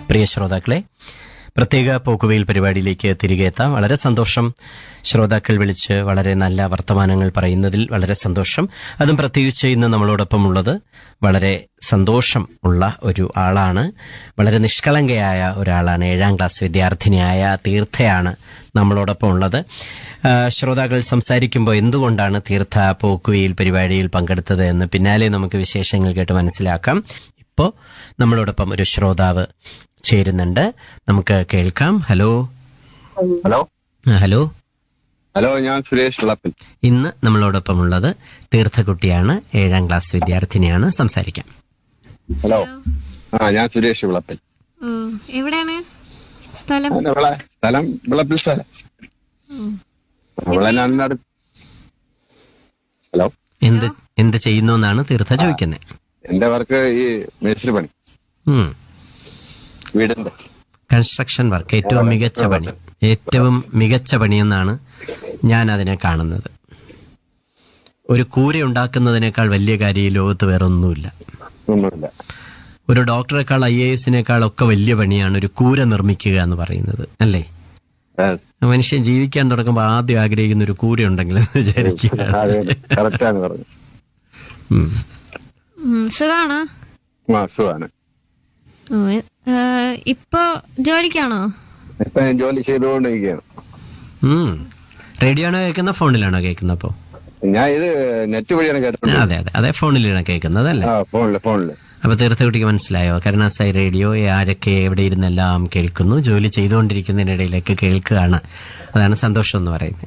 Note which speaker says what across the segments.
Speaker 1: പ്രിയ ശ്രോതാക്കളെ പ്രത്യേക പോക്കുവെയിൽ പരിപാടിയിലേക്ക് തിരികെ എത്താം വളരെ സന്തോഷം ശ്രോതാക്കൾ വിളിച്ച് വളരെ നല്ല വർത്തമാനങ്ങൾ പറയുന്നതിൽ വളരെ സന്തോഷം അതും പ്രത്യേകിച്ച് ഇന്ന് നമ്മളോടൊപ്പം ഉള്ളത് വളരെ സന്തോഷം ഉള്ള ഒരു ആളാണ് വളരെ നിഷ്കളങ്കയായ ഒരാളാണ് ഏഴാം ക്ലാസ് വിദ്യാർത്ഥിനിയായ തീർത്ഥയാണ് നമ്മളോടൊപ്പം ഉള്ളത് ആ, ശ്രോതാക്കൾ സംസാരിക്കുമ്പോൾ എന്തുകൊണ്ടാണ് തീർത്ഥ പോക്കുവെയിൽ പരിപാടിയിൽ പങ്കെടുത്തത് എന്ന് പിന്നാലെ നമുക്ക് വിശേഷങ്ങൾ കേട്ട് മനസ്സിലാക്കാം ഇപ്പോൾ നമ്മളോടൊപ്പം ഒരു ശ്രോതാവ് ചേരുന്നുണ്ട് നമുക്ക് കേൾക്കാം ഹലോ
Speaker 2: ഹലോ
Speaker 1: ആ, ഹലോ
Speaker 2: ഹലോ ഞാൻ സുരേഷ് വിളപ്പിൽ
Speaker 1: ഇന്ന് നമ്മളോടൊപ്പം ഉള്ളത് തീർത്ഥക്കുട്ടിയാണ് ഏഴാം ക്ലാസ് വിദ്യാർത്ഥിനിയാണ് സംസാരിക്കാം
Speaker 2: ഹലോ ആ ഞാൻ സുരേഷ് വിളപ്പിൽ
Speaker 3: ഓ എവിടെയാണ് സ്ഥലം
Speaker 2: അതിന്റെ വിള സ്ഥലം വിളപ്പിൽ സ്ഥലം
Speaker 3: ഉം.
Speaker 2: നമ്മളെ അടുത്ത് ഹലോ
Speaker 1: എന്ത് എന്ത് ചെയ്യുന്നു എന്നാണ് തീർത്ഥ ചോദിക്കുന്നത്
Speaker 2: എന്റെ വർക്ക് ഈ മേസ്ത്രി പണി വീടിന്റെ
Speaker 1: കൺസ്ട്രക്ഷൻ വർക്ക് ഏറ്റവും മികച്ച പണി ഏറ്റവും മികച്ച പണിയെന്നാണ് ഞാൻ അതിനെ കാണുന്നത് ഒരു കൂര ഉണ്ടാക്കുന്നതിനേക്കാൾ വലിയ കാര്യം ഈ ലോകത്ത് വേറെ ഒന്നുമില്ല
Speaker 2: ഒന്നുമില്ല
Speaker 1: ഒരു ഡോക്ടറെക്കാൾ ഐ എ എസിനേക്കാൾ ഒക്കെ വലിയ പണിയാണ് ഒരു കൂര നിർമ്മിക്കുക എന്ന് പറയുന്നത് അല്ലേ
Speaker 2: ആ,
Speaker 1: മനുഷ്യൻ ജീവിക്കാൻ തുടങ്ങുമ്പോൾ ആദ്യം ആഗ്രഹിക്കുന്ന ഒരു കൂര ഉണ്ടെങ്കിൽ എന്ന് വിചാരിക്കുക
Speaker 2: അതെ കറക്റ്റാണ് പറഞ്ഞു
Speaker 1: ഉം.
Speaker 3: ഉം, സുഖാണോ
Speaker 2: ആ സുഖമാണ്
Speaker 3: ഓ എ- ഏ, ഇപ്പൊ ജോലിക്കാണോ
Speaker 2: ഇപ്പൊ ഞാൻ ജോലി ചെയ്തുകൊണ്ടിരിക്കുകയാണ്
Speaker 1: ഉം. റേഡിയോ ആണോ കേൾക്കുന്ന ഫോണിലാണോ കേൾക്കുന്നത് അപ്പോ
Speaker 2: ഞാൻ ഇത് നെറ്റ് വഴിയാണ് കേട്ടത്
Speaker 1: അതെ അതെ അതെ ഫോണിലാണ് കേൾക്കുന്നത് അല്ലേ
Speaker 2: ആ ഫോണില് ഫോണില്
Speaker 1: അപ്പൊ തീർത്ഥക്കുട്ടിക്ക് മനസ്സിലായോ കരുണാസായി റേഡിയോ ആരൊക്കെ എവിടെ ഇരുന്നെല്ലാം കേൾക്കുന്നു ജോലി ചെയ്തുകൊണ്ടിരിക്കുന്നതിനിടയിലേക്ക് കേൾക്കുകയാണ് അതാണ് സന്തോഷം എന്ന് പറയുന്നത്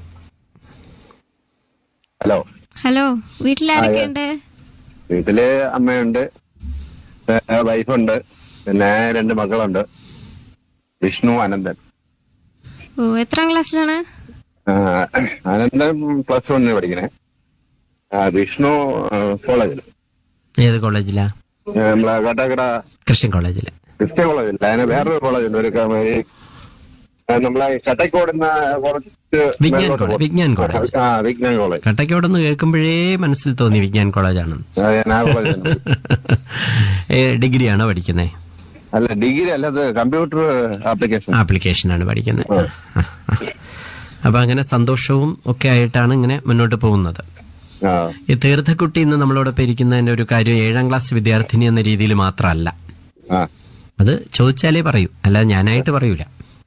Speaker 2: ഹലോ
Speaker 3: ഹലോ വീട്ടിലാരൊക്കെ ഉണ്ട്
Speaker 2: വീട്ടില് അമ്മയുണ്ട് ഏ, വൈഫുണ്ട് പിന്നെ രണ്ട് മക്കളുണ്ട് വിഷ്ണു അനന്തൻ
Speaker 3: ഓ എത്രാം ക്ലാസ്സിലാണ്
Speaker 2: ആ, അനന്തൻ പ്ലസ് വണ്ണിന് പഠിക്കണേ ആ, വിഷ്ണു കോളേജിൽ
Speaker 1: ഏത് കോളേജിലാ
Speaker 2: നമ്മളെ കാട്ടാക്കട
Speaker 1: ക്രിസ്ത്യൻ കോളേജില്
Speaker 2: ക്രിസ്ത്യൻ കോളേജില്ല അതിന് വേറൊരു കോളേജുണ്ട് ഒരു ക- ഈ, ആ, നമ്മളെ കട്ടക്കോടുന്ന കുറച്ച്
Speaker 1: വിജ്ഞാൻ
Speaker 2: മേലോട്ട്
Speaker 1: കോളേജ്
Speaker 2: പോ-
Speaker 1: വിജ്ഞാൻ കോളേജ്
Speaker 2: ആ വിജ്ഞാൻ കോളേജ്
Speaker 1: കട്ടക്കോടൊന്ന് കേൾക്കുമ്പോഴേ മനസ്സിൽ തോന്നി വിജ്ഞാൻ കോളേജാണെന്ന്
Speaker 2: ആ, ഞാൻ ആ കോളേജിൽ
Speaker 1: ഡിഗ്രിയാണോ പഠിക്കുന്നത്
Speaker 2: അല്ല ഡിഗ്രി അല്ല അത് കമ്പ്യൂട്ടർ ആപ്ലിക്കേഷൻ
Speaker 1: ആപ്ലിക്കേഷനാണ് പഠിക്കുന്നത് ആ, ആ. അപ്പൊ അങ്ങനെ സന്തോഷവും ഒക്കെ ആയിട്ടാണ് ഇങ്ങനെ മുന്നോട്ട് പോകുന്നത്
Speaker 2: ആ
Speaker 1: ഈ തീർത്ഥക്കുട്ടി ഇന്ന് നമ്മളോടൊപ്പം ഇരിക്കുന്നതിന്റെ ഒരു കാര്യം ഏഴാം ക്ലാസ് വിദ്യാർത്ഥിനി എന്ന രീതിയിൽ മാത്രമല്ല
Speaker 2: ആ
Speaker 1: അത് ചോദിച്ചാലേ പറയൂ അല്ലാതെ ഞാനായിട്ട് പറയൂല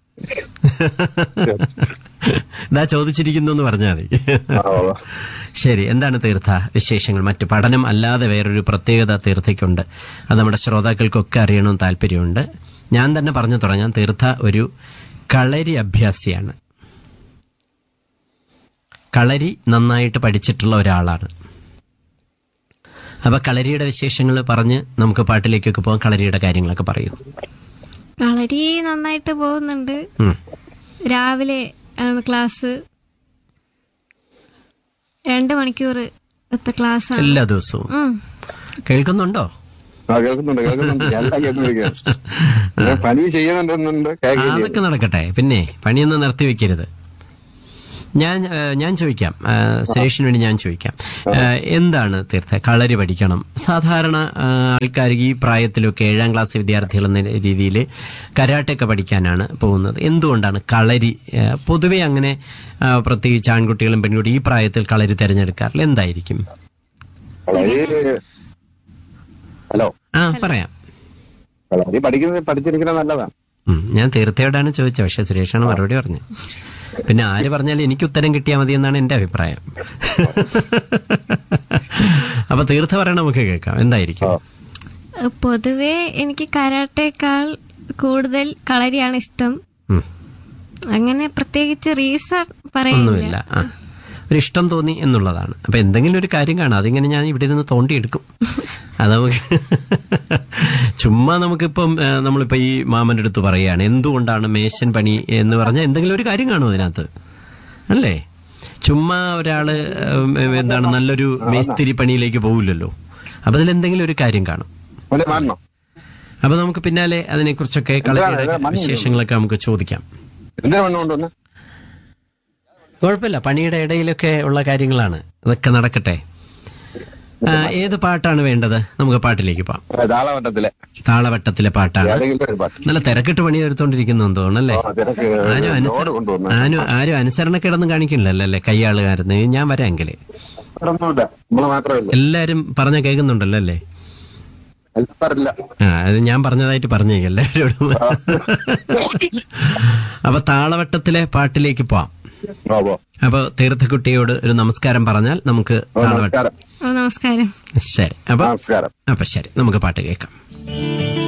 Speaker 1: ഇതാ ചോദിച്ചിരിക്കുന്നു എന്ന് പറഞ്ഞാൽ മതി
Speaker 2: ആ, ഓ.
Speaker 1: ശരി എന്താണ് തീർത്ഥ വിശേഷങ്ങൾ മറ്റു പഠനം അല്ലാതെ വേറൊരു പ്രത്യേകത തീർത്ഥയ്ക്കുണ്ട് അത് നമ്മുടെ ശ്രോതാക്കൾക്കൊക്കെ അറിയണമെന്ന് താല്പര്യമുണ്ട് ഞാൻ തന്നെ പറഞ്ഞു തുടങ്ങാം തീർത്ഥ ഒരു കളരി അഭ്യാസിയാണ് കളരി നന്നായിട്ട് പഠിച്ചിട്ടുള്ള ഒരാളാണ് അപ്പൊ കളരിയുടെ വിശേഷങ്ങൾ പറഞ്ഞ് നമുക്ക് പാട്ടിലേക്കൊക്കെ പോകാം കളരിയുടെ കാര്യങ്ങളൊക്കെ പറയൂ
Speaker 3: കളരി നന്നായിട്ട് പോകുന്നുണ്ട്
Speaker 1: ഉം.
Speaker 3: രാവിലെ ആണ് ക്ലാസ് രണ്ട് മണിക്കൂർ ക്ലാസ് ആണ്
Speaker 1: എല്ലാ ദിവസവും
Speaker 3: ഉം.
Speaker 1: കേൾക്കുന്നുണ്ടോ
Speaker 2: ആ കേൾക്കുന്നുണ്ട് കേൾക്കുന്നുണ്ട് ഞാൻ എല്ലാം കേൾക്കുന്നിരിക്കുകയാണ് ഞാൻ പണി ചെയ്യുന്നുണ്ടെന്നുണ്ട്
Speaker 1: ആ,
Speaker 2: കേൾക്കുകയും
Speaker 1: അതൊക്കെ നടക്കട്ടെ പിന്നെ പണിയൊന്നും നിർത്തി വെക്കരുത് ഞാൻ ഏ, ഞാൻ ചോദിക്കാം ഏ, സുരേഷിന് വേണ്ടി ഞാൻ ചോദിക്കാം ഏ, എന്താണ് തീർത്ഥ കളരി പഠിക്കണം സാധാരണ ആ, ആൾക്കാർ ഈ പ്രായത്തിലൊക്കെ ഏഴാം ക്ലാസ് വിദ്യാർത്ഥികൾ എന്ന രീതിയിൽ കരാട്ടൊക്കെ പഠിക്കാനാണ് പോകുന്നത് എന്തുകൊണ്ടാണ് കളരി ഏ, പൊതുവെ അങ്ങനെ ആ, പ്രത്യേകിച്ച് ആൺകുട്ടികളും പെൺകുട്ടിയും ഈ പ്രായത്തിൽ കളരി തിരഞ്ഞെടുക്കാറില്ല എന്തായിരിക്കും
Speaker 2: കളരി ഹലോ
Speaker 1: ആ പറയാം
Speaker 2: കളരി പഠിക്കുന്നത് പഠിച്ചിരിക്കുന്നത് നല്ലതാണ്
Speaker 1: ഉം, ഞാൻ തീർത്ഥയോടാണ് ചോദിച്ചത് പക്ഷെ സുരേഷാണ് മറുപടി പറഞ്ഞത് പിന്നെ ആര് പറഞ്ഞാലും എനിക്ക് ഉത്തരം കിട്ടിയാൽ മതി എന്നാണ് എന്റെ അഭിപ്രായം അപ്പൊ തീർത്ഥ പറയണ നമുക്ക് കേൾക്കാം എന്തായിരിക്കും
Speaker 2: ആ.
Speaker 3: പൊതുവെ എനിക്ക് കരാട്ടേക്കാൾ കൂടുതൽ കളരിയാണ് ഇഷ്ടം
Speaker 1: ഉം,
Speaker 3: അങ്ങനെ പ്രത്യേകിച്ച് റീസൺ
Speaker 1: ഒന്നുമില്ല
Speaker 3: പറയുന്നില്ല
Speaker 1: ആ ഒരു ഇഷ്ടം തോന്നി എന്നുള്ളതാണ് അപ്പൊ എന്തെങ്കിലും ഒരു കാര്യം കാണാം അതിങ്ങനെ ഞാൻ ഇവിടെ ഇരുന്ന് തോണ്ടിയെടുക്കും അത് നമുക്ക് ചുമ്മാ നമുക്കിപ്പം ഏ, നമ്മളിപ്പോ ഈ മാമന്റെ അടുത്ത് പറയുകയാണ് എന്തുകൊണ്ടാണ് മേശൻ പണി എന്ന് പറഞ്ഞാൽ എന്തെങ്കിലും ഒരു കാര്യം കാണും അതിനകത്ത് അല്ലേ ചുമ്മാ ഒരാള് ഉം, എന്താണ് നല്ലൊരു മേസ്തിരി പണിയിലേക്ക് പോകില്ലല്ലോ അപ്പൊ അതിൽ എന്തെങ്കിലും ഒരു കാര്യം കാണും
Speaker 2: അവനെ മാറണം
Speaker 1: അപ്പൊ നമുക്ക് പിന്നാലെ അതിനെക്കുറിച്ചൊക്കെ കളരിയുടെ
Speaker 2: ഇതാ, മണ്ണ്
Speaker 1: വിശേഷങ്ങളൊക്കെ നമുക്ക് ചോദിക്കാം
Speaker 2: എന്തിനാ മണ്ണ് കൊണ്ടുവന്ന്
Speaker 1: കുഴപ്പമില്ല പണിയുടെ ഇടയിലൊക്കെ ഉള്ള കാര്യങ്ങളാണ് അതൊക്കെ നടക്കട്ടെ ആ, ഏത് പാട്ടാണ് വേണ്ടത് നമുക്ക് പാട്ടിലേക്ക് പോവാം
Speaker 2: താളവട്ടത്തിലെ
Speaker 1: താളവട്ടത്തിലെ പാട്ടാണ്
Speaker 2: ഏതെങ്കിലും ഒരു പാട്ട്
Speaker 1: നല്ല തിരക്കിട്ട് പണി എടുത്തോണ്ടിരിക്കുന്നു തോന്നല്ലേ
Speaker 2: ആ, തിരക്ക്
Speaker 1: ആരും
Speaker 2: ലോഡ്
Speaker 1: അനുസര
Speaker 2: കൊണ്ടുവന്നു
Speaker 1: ആരും ആരും അനുസരണക്കേടൊന്നും കാണിക്കില്ലല്ലോ അല്ലേ കയ്യാളുകാരന് ഞാൻ വരാമെങ്കില്
Speaker 2: ഒന്നുമില്ല നമ്മള് മാത്രമേ ഉള്ളൂ
Speaker 1: എല്ലാരും പറഞ്ഞ കേൾക്കുന്നുണ്ടല്ലോ അല്ലേ
Speaker 2: ഹെൽപ്പറില്ല
Speaker 1: ആ അത് ഞാൻ പറഞ്ഞതായിട്ട് പറഞ്ഞേ എല്ലാവരോടും അപ്പൊ താളവട്ടത്തിലെ പാട്ടിലേക്ക് പോവാം
Speaker 2: ഓ ഓ
Speaker 1: അപ്പൊ തീർത്ഥക്കുട്ടിയോട് ഒരു നമസ്കാരം പറഞ്ഞാൽ നമുക്ക്
Speaker 2: ഓ,
Speaker 1: താളവട്ടം
Speaker 2: നമസ്കാരം
Speaker 3: ഓ നമസ്കാരം
Speaker 1: ശരി അപ്പൊ
Speaker 2: നമസ്കാരം
Speaker 1: അപ്പൊ ശരി നമുക്ക് പാട്ട് കേൾക്കാം